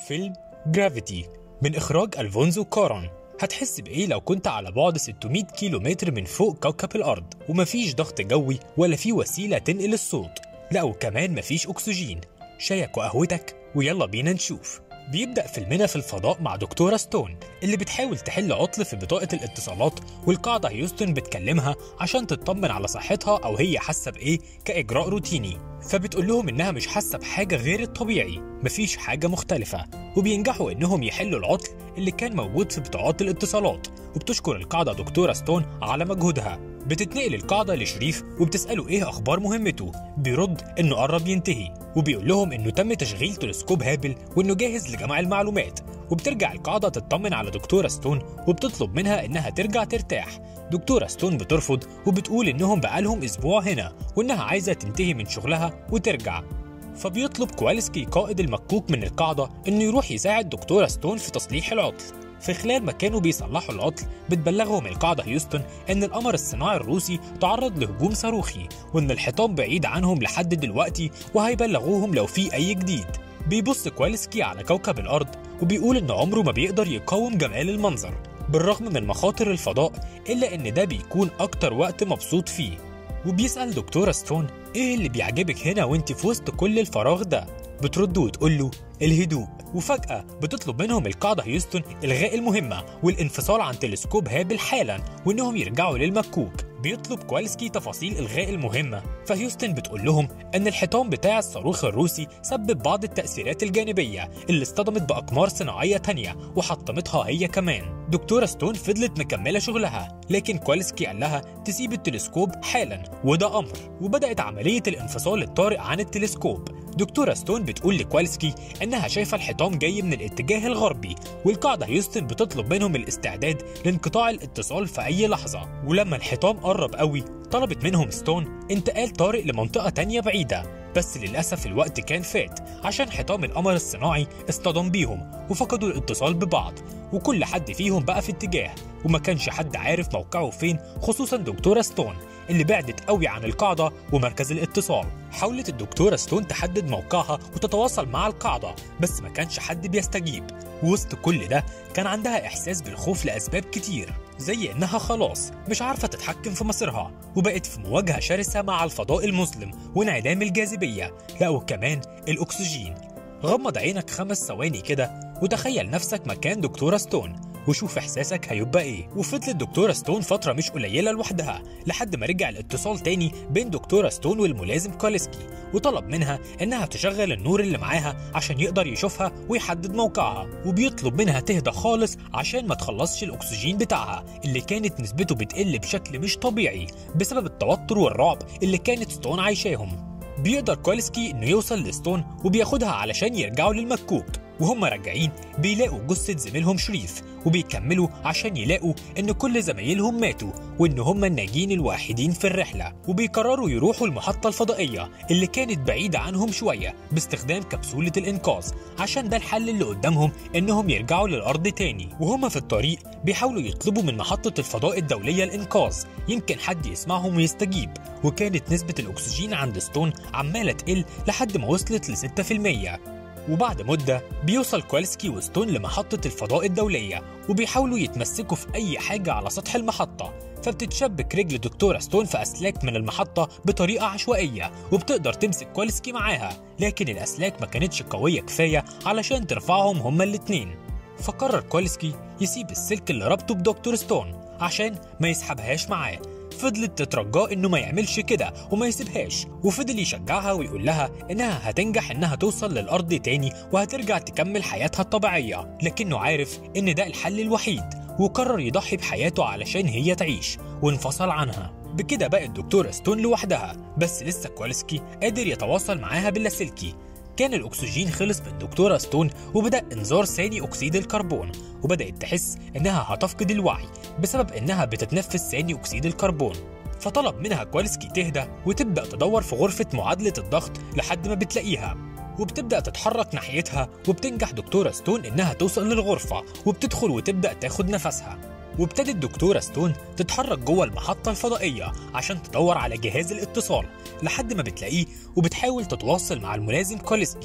فيلم جرافيتي من إخراج ألفونزو كارون هتحس بإيه لو كنت على بعد 600 كيلو متر من فوق كوكب الأرض ومفيش ضغط جوي ولا في وسيلة تنقل الصوت لا وكمان مفيش أكسجين شايك وقهوتك ويلا بينا نشوف بيبدأ فيلمنا في الفضاء مع دكتورة ستون اللي بتحاول تحل عطل في بطاقة الاتصالات والقاعدة هيوستن بتكلمها عشان تطمن على صحتها أو هي حاسة بإيه كإجراء روتيني فبتقول لهم إنها مش حاسة بحاجة غير الطبيعي مفيش حاجة مختلفة وبينجحوا إنهم يحلوا العطل اللي كان موجود في بطاقات الاتصالات وبتشكر القاعدة دكتورة ستون على مجهودها بتتنقل القاعدة لشريف وبتسأله إيه أخبار مهمته بيرد إنه قرب ينتهي وبيقول لهم إنه تم تشغيل تلسكوب هابل وإنه جاهز لجمع المعلومات وبترجع القاعدة تطمن على دكتورة ستون وبتطلب منها إنها ترجع ترتاح دكتورة ستون بترفض وبتقول إنهم بقالهم أسبوع هنا وإنها عايزة تنتهي من شغلها وترجع فبيطلب كوالسكي قائد المكوك من القاعدة إنه يروح يساعد دكتورة ستون في تصليح العطل في خلال ما كانوا بيصلحوا العطل بتبلغهم القاعدة هيوستن إن القمر الصناعي الروسي تعرض لهجوم صاروخي وإن الحيطان بعيد عنهم لحد دلوقتي وهيبلغوهم لو في أي جديد بيبص كوالسكي على كوكب الأرض وبيقول إن عمره ما بيقدر يقاوم جمال المنظر بالرغم من مخاطر الفضاء إلا إن ده بيكون أكتر وقت مبسوط فيه وبيسأل دكتورة ستون إيه اللي بيعجبك هنا وإنت في وسط كل الفراغ ده بترد وتقول له الهدوء وفجأة بتطلب منهم القاعدة هيوستن إلغاء المهمة والانفصال عن تلسكوب هابل حالا وإنهم يرجعوا للمكوك بيطلب كوالسكي تفاصيل إلغاء المهمة فهيوستن بتقول لهم إن الحيطان بتاع الصاروخ الروسي سبب بعض التأثيرات الجانبية اللي اصطدمت بأقمار صناعية تانية وحطمتها هي كمان دكتورة ستون فضلت مكملة شغلها لكن كوالسكي قال لها تسيب التلسكوب حالا وده أمر وبدأت عملية الانفصال الطارئ عن التلسكوب دكتورة ستون بتقول لكوالسكي إنها شايفة الحيطان جاي من الاتجاه الغربي والقاعدة هيوستن بتطلب منهم الاستعداد لانقطاع الاتصال في أي لحظة ولما الحيطان قرب قوي طلبت منهم ستون انتقال طارئ لمنطقة تانية بعيدة بس للأسف الوقت كان فات عشان حيطان القمر الصناعي اصطدم بيهم وفقدوا الاتصال ببعض وكل حد فيهم بقى في اتجاه وما كانش حد عارف موقعه فين خصوصا دكتورة ستون اللي بعدت قوي عن القاعدة ومركز الاتصال حاولت الدكتورة ستون تحدد موقعها وتتواصل مع القاعدة بس ما كانش حد بيستجيب وسط كل ده كان عندها إحساس بالخوف لأسباب كتير زي إنها خلاص مش عارفة تتحكم في مصيرها وبقت في مواجهة شرسة مع الفضاء المظلم وانعدام الجاذبية لا وكمان الأكسجين غمض عينك خمس ثواني كده وتخيل نفسك مكان دكتورة ستون وشوف احساسك هيبقى ايه وفضلت دكتوره ستون فتره مش قليله لوحدها لحد ما رجع الاتصال تاني بين دكتوره ستون والملازم كوليسكي وطلب منها انها تشغل النور اللي معاها عشان يقدر يشوفها ويحدد موقعها وبيطلب منها تهدى خالص عشان ما تخلصش الاكسجين بتاعها اللي كانت نسبته بتقل بشكل مش طبيعي بسبب التوتر والرعب اللي كانت ستون عايشاهم بيقدر كوليسكي انه يوصل لستون وبياخدها علشان يرجعوا للمكوك وهم راجعين بيلاقوا جثة زميلهم شريف وبيكملوا عشان يلاقوا إن كل زمايلهم ماتوا وإن هم الناجين الوحيدين في الرحلة وبيقرروا يروحوا المحطة الفضائية اللي كانت بعيدة عنهم شوية باستخدام كبسولة الإنقاذ عشان ده الحل اللي قدامهم إنهم يرجعوا للأرض تاني وهم في الطريق بيحاولوا يطلبوا من محطة الفضاء الدولية الإنقاذ يمكن حد يسمعهم ويستجيب وكانت نسبة الأكسجين عند ستون عمالة تقل لحد ما وصلت ل 6% وبعد مدة بيوصل كوالسكي وستون لمحطة الفضاء الدولية وبيحاولوا يتمسكوا في أي حاجة على سطح المحطة فبتتشبك رجل دكتورة ستون في أسلاك من المحطة بطريقة عشوائية وبتقدر تمسك كوالسكي معاها لكن الأسلاك ما كانتش قوية كفاية علشان ترفعهم هما الاتنين فقرر كوالسكي يسيب السلك اللي ربطه بدكتور ستون عشان ما يسحبهاش معاه فضلت تترجاه انه ما يعملش كده وما يسيبهاش وفضل يشجعها ويقول لها انها هتنجح انها توصل للارض تاني وهترجع تكمل حياتها الطبيعيه لكنه عارف ان ده الحل الوحيد وقرر يضحي بحياته علشان هي تعيش وانفصل عنها بكده بقت دكتورة ستون لوحدها بس لسه كوالسكي قادر يتواصل معاها باللاسلكي كان الأكسجين خلص من دكتورة ستون وبدأ إنذار ثاني أكسيد الكربون وبدأت تحس إنها هتفقد الوعي بسبب إنها بتتنفس ثاني أكسيد الكربون فطلب منها كوالسكي تهدى وتبدأ تدور في غرفة معادلة الضغط لحد ما بتلاقيها وبتبدأ تتحرك ناحيتها وبتنجح دكتورة ستون إنها توصل للغرفة وبتدخل وتبدأ تاخد نفسها وابتدت دكتورة ستون تتحرك جوه المحطة الفضائية عشان تدور على جهاز الاتصال لحد ما بتلاقيه وبتحاول تتواصل مع الملازم كوليسكي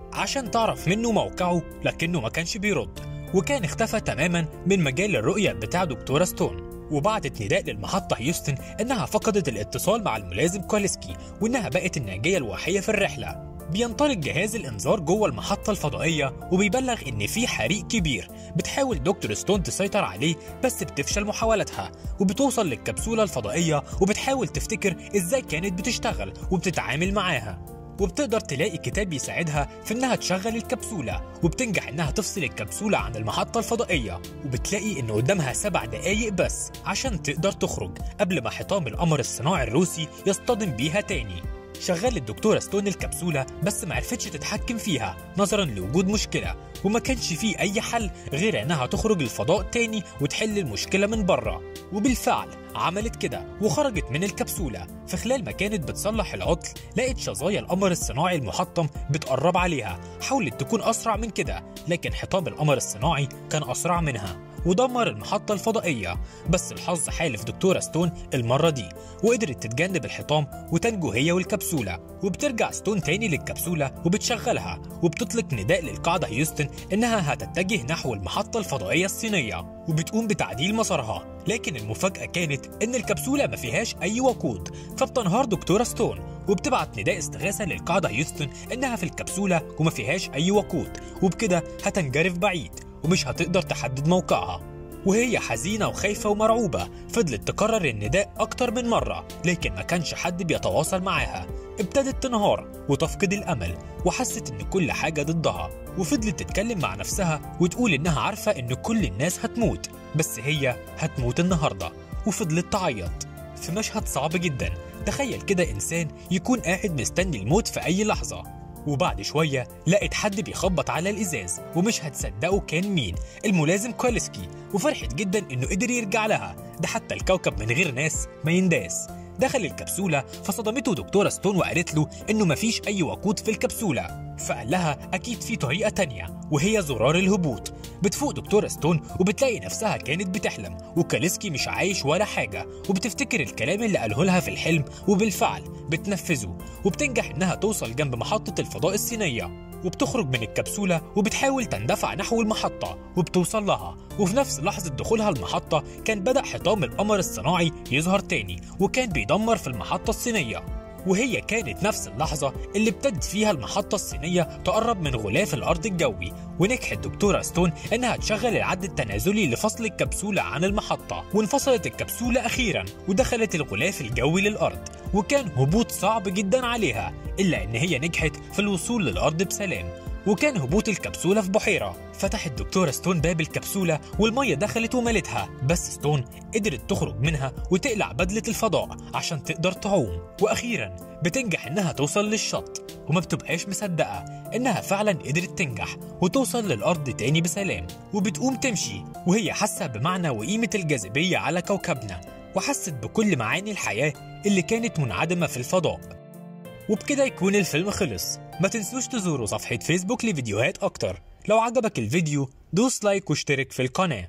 عشان تعرف منه موقعه لكنه ما كانش بيرد وكان اختفى تماما من مجال الرؤية بتاع دكتورة ستون وبعتت نداء للمحطة هيوستن إنها فقدت الاتصال مع الملازم كوليسكي وإنها بقت الناجية الوحيدة في الرحلة بينطلق جهاز الانذار جوه المحطة الفضائية وبيبلغ إن في حريق كبير بتحاول دكتور ستون تسيطر عليه بس بتفشل محاولتها وبتوصل للكبسولة الفضائية وبتحاول تفتكر إزاي كانت بتشتغل وبتتعامل معاها وبتقدر تلاقي كتاب يساعدها في انها تشغل الكبسوله وبتنجح انها تفصل الكبسوله عن المحطه الفضائيه وبتلاقي ان قدامها سبع دقايق بس عشان تقدر تخرج قبل ما حطام القمر الصناعي الروسي يصطدم بيها تاني شغال الدكتورة ستون الكبسولة بس ما عرفتش تتحكم فيها نظرا لوجود مشكلة وما كانش فيه أي حل غير إنها تخرج الفضاء تاني وتحل المشكلة من بره وبالفعل عملت كده وخرجت من الكبسولة في خلال ما كانت بتصلح العطل لقت شظايا القمر الصناعي المحطم بتقرب عليها حاولت تكون أسرع من كده لكن حطام القمر الصناعي كان أسرع منها ودمر المحطة الفضائية بس الحظ حالف دكتورة ستون المرة دي وقدرت تتجنب الحطام وتنجو هي والكبسولة وبترجع ستون تاني للكبسولة وبتشغلها وبتطلق نداء للقاعدة هيوستن إنها هتتجه نحو المحطة الفضائية الصينية وبتقوم بتعديل مسارها لكن المفاجأة كانت إن الكبسولة ما فيهاش أي وقود فبتنهار دكتورة ستون وبتبعت نداء استغاثة للقاعدة هيوستن إنها في الكبسولة وما فيهاش أي وقود وبكده هتنجرف بعيد ومش هتقدر تحدد موقعها وهي حزينة وخايفة ومرعوبة فضلت تكرر النداء أكتر من مرة لكن ما كانش حد بيتواصل معاها ابتدت تنهار وتفقد الأمل وحست إن كل حاجة ضدها وفضلت تتكلم مع نفسها وتقول إنها عارفة إن كل الناس هتموت بس هي هتموت النهاردة وفضلت تعيط في مشهد صعب جدا تخيل كده إنسان يكون قاعد مستني الموت في أي لحظة وبعد شوية لقت حد بيخبط على الإزاز ومش هتصدقوا كان مين الملازم كوليسكي وفرحت جدا إنه قدر يرجع لها ده حتى الكوكب من غير ناس ما ينداس دخل الكبسولة فصدمته دكتورة ستون وقالت له إنه مفيش أي وقود في الكبسولة فقال لها أكيد في طريقة تانية وهي زرار الهبوط بتفوق دكتورة ستون وبتلاقي نفسها كانت بتحلم وكاليسكي مش عايش ولا حاجة وبتفتكر الكلام اللي قاله لها في الحلم وبالفعل بتنفذه وبتنجح إنها توصل جنب محطة الفضاء الصينية وبتخرج من الكبسولة وبتحاول تندفع نحو المحطة وبتوصل لها وفي نفس لحظة دخولها المحطة كان بدأ حطام القمر الصناعي يظهر تاني وكان بيدمر في المحطة الصينية وهي كانت نفس اللحظة اللي ابتدت فيها المحطة الصينية تقرب من غلاف الأرض الجوي ونجحت دكتورة ستون إنها تشغل العد التنازلي لفصل الكبسولة عن المحطة وانفصلت الكبسولة أخيرا ودخلت الغلاف الجوي للأرض وكان هبوط صعب جدا عليها إلا إن هي نجحت في الوصول للأرض بسلام وكان هبوط الكبسولة في بحيرة فتحت دكتورة ستون باب الكبسولة والمية دخلت وملتها بس ستون قدرت تخرج منها وتقلع بدلة الفضاء عشان تقدر تعوم وأخيرا بتنجح إنها توصل للشط وما بتبقاش مصدقة إنها فعلا قدرت تنجح وتوصل للأرض تاني بسلام وبتقوم تمشي وهي حاسة بمعنى وقيمة الجاذبية على كوكبنا وحست بكل معاني الحياة اللي كانت منعدمة في الفضاء وبكده يكون الفيلم خلص ما تنسوش تزوروا صفحة فيسبوك لفيديوهات أكتر لو عجبك الفيديو دوس لايك واشترك في القناة